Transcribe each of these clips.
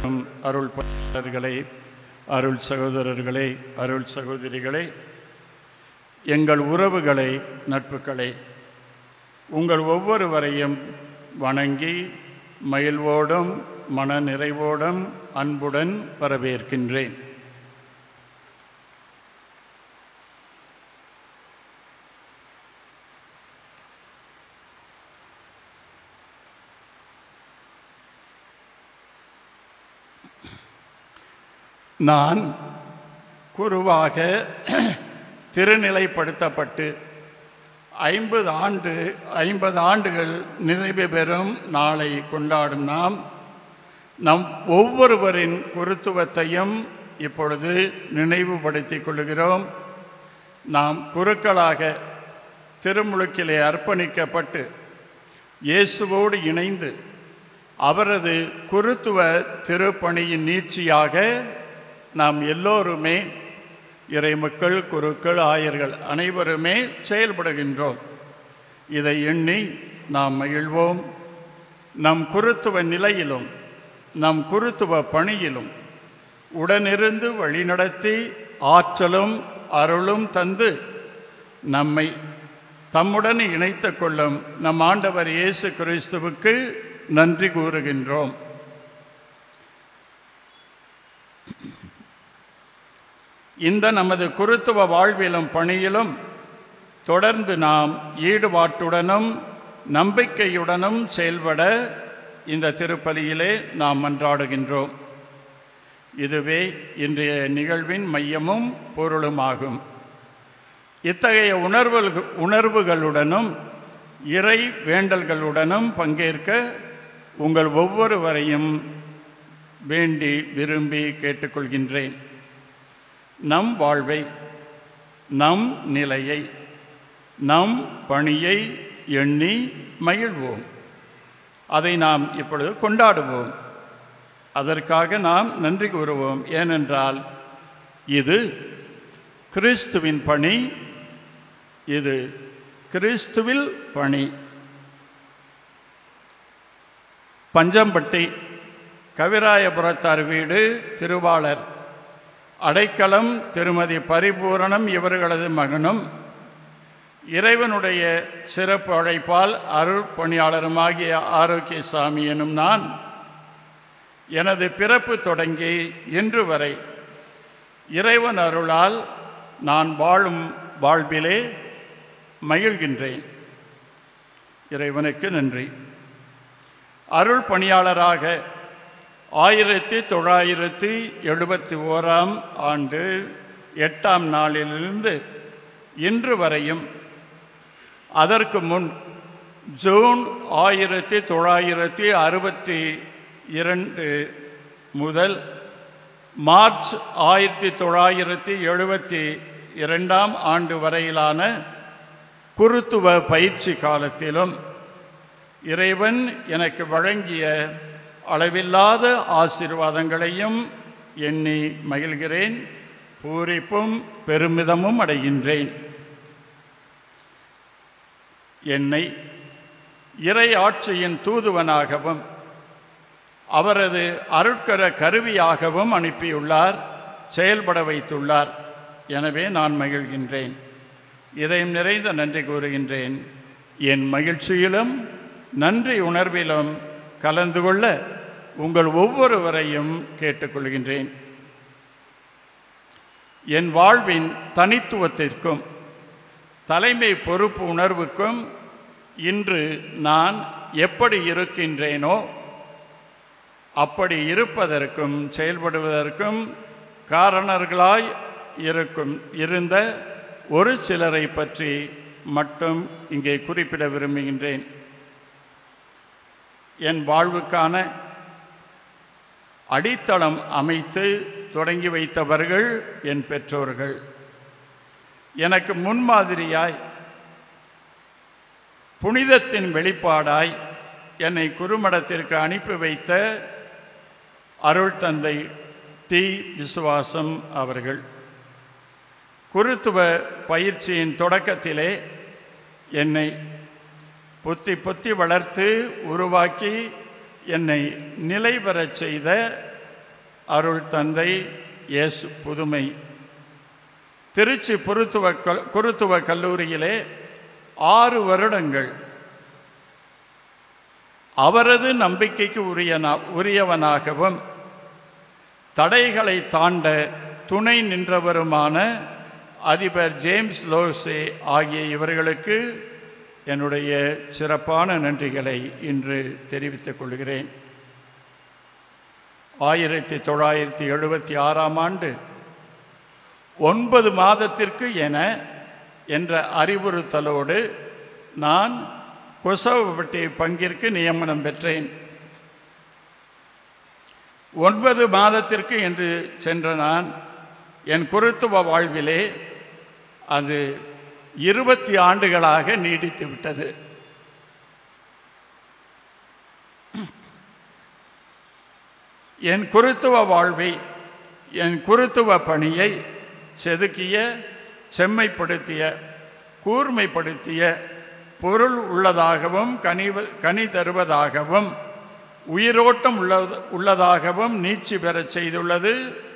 அருள் பணியாளர்களே அருள் சகோதரர்களே அருள் சகோதரிகளே எங்கள் உறவுகளே நட்புகளே உங்கள் ஒவ்வொருவரையும் வணங்கி மகிழ்வோடும் மன நிறைவோடும் அன்புடன் வரவேற்கின்றேன் நான் குருவாக திருநிலைப்படுத்தப்பட்டு ஐம்பது ஆண்டு ஐம்பது ஆண்டுகள் நிறைவு பெறும் நாளை கொண்டாடும் நாம் நம் ஒவ்வொருவரின் குருத்துவத்தையும் இப்பொழுது நினைவுபடுத்திக் கொள்கிறோம் நாம் குருக்களாக திருமுழுக்கிலே அர்ப்பணிக்கப்பட்டு இயேசுவோடு இணைந்து அவரது குருத்துவ திருப்பணியின் நீட்சியாக நாம் எல்லோருமே இறைமக்கள் குருக்கள் ஆயர்கள் அனைவருமே செயல்படுகின்றோம் இதை எண்ணி நாம் மகிழ்வோம் நம் குருத்துவ நிலையிலும் நம் குருத்துவ பணியிலும் உடனிருந்து வழிநடத்தி ஆற்றலும் அருளும் தந்து நம்மை தம்முடன் இணைத்து கொள்ளும் நம் ஆண்டவர் இயேசு கிறிஸ்துவுக்கு நன்றி கூறுகின்றோம் இந்த நமது குருத்துவ வாழ்விலும் பணியிலும் தொடர்ந்து நாம் ஈடுபாட்டுடனும் நம்பிக்கையுடனும் செயல்பட இந்த திருப்பலியிலே நாம் மன்றாடுகின்றோம் இதுவே இன்றைய நிகழ்வின் மையமும் பொருளுமாகும் இத்தகைய உணர்வுகள் உணர்வுகளுடனும் இறை வேண்டல்களுடனும் பங்கேற்க உங்கள் ஒவ்வொருவரையும் வேண்டி விரும்பி கேட்டுக்கொள்கின்றேன் நம் வாழ்வை நம் நிலையை நம் பணியை எண்ணி மகிழ்வோம் அதை நாம் இப்பொழுது கொண்டாடுவோம் அதற்காக நாம் நன்றி கூறுவோம் ஏனென்றால் இது கிறிஸ்துவின் பணி இது கிறிஸ்துவில் பணி பஞ்சம்பட்டி கவிராயபுரத்தார் வீடு திருவாளர் அடைக்கலம் திருமதி பரிபூரணம் இவர்களது மகனும் இறைவனுடைய சிறப்பு அழைப்பால் அருள் பணியாளருமாகிய ஆரோக்கியசாமி எனும் நான் எனது பிறப்பு தொடங்கி இன்று வரை இறைவன் அருளால் நான் வாழும் வாழ்விலே மகிழ்கின்றேன் இறைவனுக்கு நன்றி அருள் பணியாளராக ஆயிரத்தி தொள்ளாயிரத்தி எழுபத்தி ஓராம் ஆண்டு எட்டாம் நாளிலிருந்து இன்று வரையும் அதற்கு முன் ஜூன் ஆயிரத்தி தொள்ளாயிரத்தி அறுபத்தி இரண்டு முதல் மார்ச் ஆயிரத்தி தொள்ளாயிரத்தி எழுபத்தி இரண்டாம் ஆண்டு வரையிலான குருத்துவ பயிற்சி காலத்திலும் இறைவன் எனக்கு வழங்கிய அளவில்லாத ஆசீர்வாதங்களையும் எண்ணி மகிழ்கிறேன் பூரிப்பும் பெருமிதமும் அடைகின்றேன் என்னை இறை ஆட்சியின் தூதுவனாகவும் அவரது அருட்கர கருவியாகவும் அனுப்பியுள்ளார் செயல்பட வைத்துள்ளார் எனவே நான் மகிழ்கின்றேன் இதையும் நிறைந்த நன்றி கூறுகின்றேன் என் மகிழ்ச்சியிலும் நன்றி உணர்விலும் கலந்து கொள்ள உங்கள் ஒவ்வொருவரையும் கேட்டுக்கொள்கின்றேன் என் வாழ்வின் தனித்துவத்திற்கும் தலைமை பொறுப்பு உணர்வுக்கும் இன்று நான் எப்படி இருக்கின்றேனோ அப்படி இருப்பதற்கும் செயல்படுவதற்கும் காரணர்களாய் இருக்கும் இருந்த ஒரு சிலரை பற்றி மட்டும் இங்கே குறிப்பிட விரும்புகின்றேன் என் வாழ்வுக்கான அடித்தளம் அமைத்து தொடங்கி வைத்தவர்கள் என் பெற்றோர்கள் எனக்கு முன்மாதிரியாய் புனிதத்தின் வெளிப்பாடாய் என்னை குறுமடத்திற்கு அனுப்பி வைத்த அருள் தந்தை டி விசுவாசம் அவர்கள் குருத்துவ பயிற்சியின் தொடக்கத்திலே என்னை புத்தி புத்தி வளர்த்து உருவாக்கி என்னை நிலை பெறச் செய்த அருள் தந்தை எஸ் புதுமை திருச்சி குருத்துவ கல் குருத்துவ கல்லூரியிலே ஆறு வருடங்கள் அவரது நம்பிக்கைக்கு உரியனா உரியவனாகவும் தடைகளை தாண்ட துணை நின்றவருமான அதிபர் ஜேம்ஸ் லோசே ஆகிய இவர்களுக்கு என்னுடைய சிறப்பான நன்றிகளை இன்று தெரிவித்துக் கொள்கிறேன் ஆயிரத்தி தொள்ளாயிரத்தி எழுபத்தி ஆறாம் ஆண்டு ஒன்பது மாதத்திற்கு என என்ற அறிவுறுத்தலோடு நான் கொசவப்பட்டி பங்கிற்கு நியமனம் பெற்றேன் ஒன்பது மாதத்திற்கு என்று சென்ற நான் என் குருத்துவ வாழ்விலே அது இருபத்தி ஆண்டுகளாக நீடித்து விட்டது என் குருத்துவ வாழ்வை என் குருத்துவ பணியை செதுக்கிய செம்மைப்படுத்திய கூர்மைப்படுத்திய பொருள் உள்ளதாகவும் கனி கனி தருவதாகவும் உயிரோட்டம் உள்ள உள்ளதாகவும் நீட்சி பெறச் செய்துள்ளது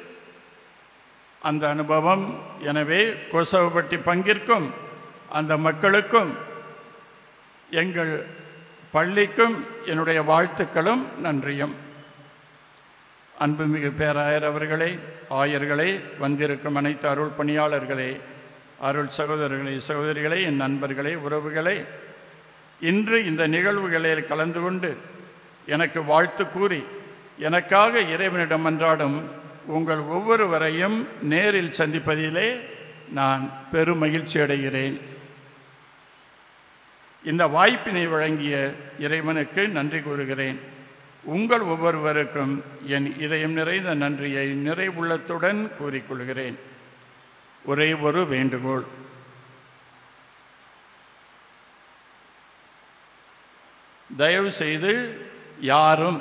அந்த அனுபவம் எனவே கொசவப்பட்டி பங்கிற்கும் அந்த மக்களுக்கும் எங்கள் பள்ளிக்கும் என்னுடைய வாழ்த்துக்களும் நன்றியும் அன்புமிகு பேராயர் அவர்களே ஆயர்களே வந்திருக்கும் அனைத்து அருள் பணியாளர்களே அருள் சகோதரர்களே சகோதரிகளே என் நண்பர்களே உறவுகளே இன்று இந்த நிகழ்வுகளில் கலந்து கொண்டு எனக்கு வாழ்த்து கூறி எனக்காக இறைவனிடம் அன்றாடும் உங்கள் ஒவ்வொருவரையும் நேரில் சந்திப்பதிலே நான் பெருமகிழ்ச்சி அடைகிறேன் இந்த வாய்ப்பினை வழங்கிய இறைவனுக்கு நன்றி கூறுகிறேன் உங்கள் ஒவ்வொருவருக்கும் என் இதயம் நிறைந்த நன்றியை நிறைவுள்ளத்துடன் கூறிக்கொள்கிறேன் ஒரே ஒரு வேண்டுகோள் தயவு செய்து யாரும்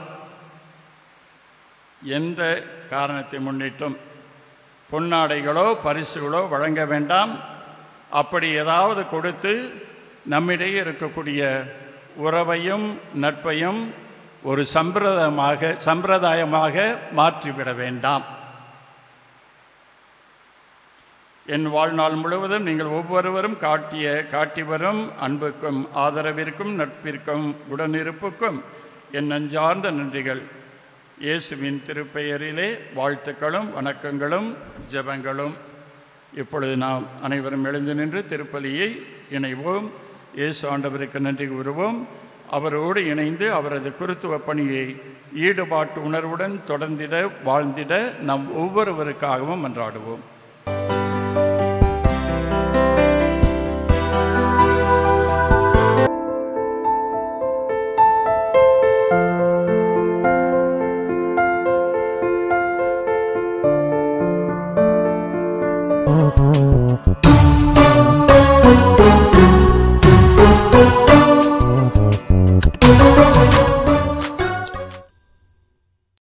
எந்த காரணத்தை முன்னிட்டும் பொன்னாடைகளோ பரிசுகளோ வழங்க வேண்டாம் அப்படி ஏதாவது கொடுத்து நம்மிடையே இருக்கக்கூடிய உறவையும் நட்பையும் ஒரு சம்பிரதாயமாக சம்பிரதாயமாக மாற்றிவிட வேண்டாம் என் வாழ்நாள் முழுவதும் நீங்கள் ஒவ்வொருவரும் காட்டிய காட்டி வரும் அன்புக்கும் ஆதரவிற்கும் நட்பிற்கும் உடனிருப்புக்கும் என் நஞ்சார்ந்த நன்றிகள் இயேசுவின் திருப்பெயரிலே வாழ்த்துக்களும் வணக்கங்களும் ஜெபங்களும் இப்பொழுது நாம் அனைவரும் எழுந்து நின்று திருப்பலியை இணைவோம் இயேசு ஆண்டவருக்கு நன்றி கூறுவோம் அவரோடு இணைந்து அவரது குருத்துவ பணியை ஈடுபாட்டு உணர்வுடன் தொடர்ந்திட வாழ்ந்திட நம் ஒவ்வொருவருக்காகவும் மன்றாடுவோம் Oh,